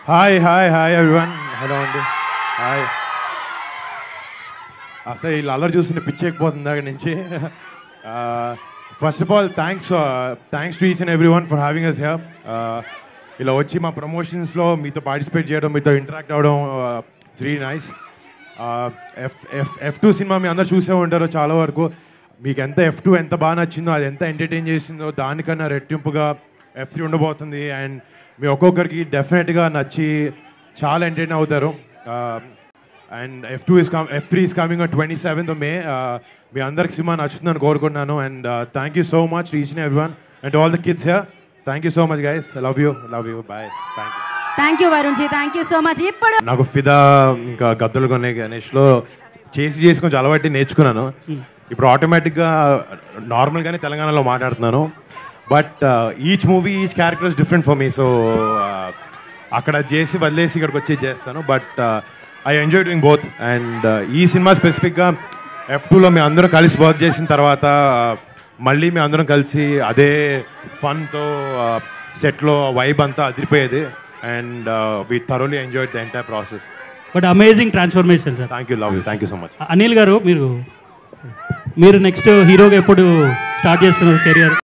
hi hi hi everyone hello అండి hi అసలు వీళ్ళు అల్లరి చూస్తుంటే పిచ్చేకపోతుంది దగ్గర నుంచి first of all thanks thanks to each and every one for having us here ఇలా వచ్చి మా ప్రమోషన్స్లో మీతో పార్టిసిపేట్ చేయడం మీతో ఇంటరాక్ట్ అవ్వడం very nice F F F two సినిమా మీ అందరు చూసే ఉంటారు చాలా వరకు మీకు ఎంత ఎఫ్ టూ ఎంత బాగా నచ్చిందో అది ఎంత ఎంటర్టైన్ చేసిందో దానికన్నా రెట్టింపుగా ఎఫ్ త్రీ ఉండబోతుంది అండ్ మీ ఒక్కొక్కరికి డెఫినెట్గా నచ్చి చాలా ఎంటర్టైన్ అవుతారు and F two is come F three is coming twenty seventh May మీ అందరికి సినిమా నచ్చుతుందని కోరుకుంటున్నాను and thank you so much reach every one and all the kids here thank you so much guys love you love you bye thank you thank you Varun ji thank you so much ఇప్పుడు నాకు ఫిదా ఇంకా గద్దలు కొనే గణేష్లో చేసి చేసి కొంచెం అలవాటు నేర్చుకున్నాను ఇప్పుడు ఆటోమేటిక్గా నార్మల్గానే తెలంగాణలో మాట్లాడుతున్నాను but each movie each character is different for me so అక్కడ చేసి వదిలేసి ఇక్కడికి వచ్చి చేస్తాను but I enjoy doing both and ఈ సినిమా స్పెసిఫిక్గా ఎఫ్ టూలో మీ అందరం కలిసి వర్క్ చేసిన తర్వాత uh, మళ్ళీ మీ అందరం కలిసి అదే ఫన్తో సెట్లో వైబ్ అంతా అదిరిపోయేది and we thoroughly enjoy the entire process but amazing transformation sir thank you love you thank you so much Anil garu మీరు మీరు నెక్స్ట్ హీరోగా ఎప్పుడు స్టార్ట్ చేస్తున్నారు కెరియర్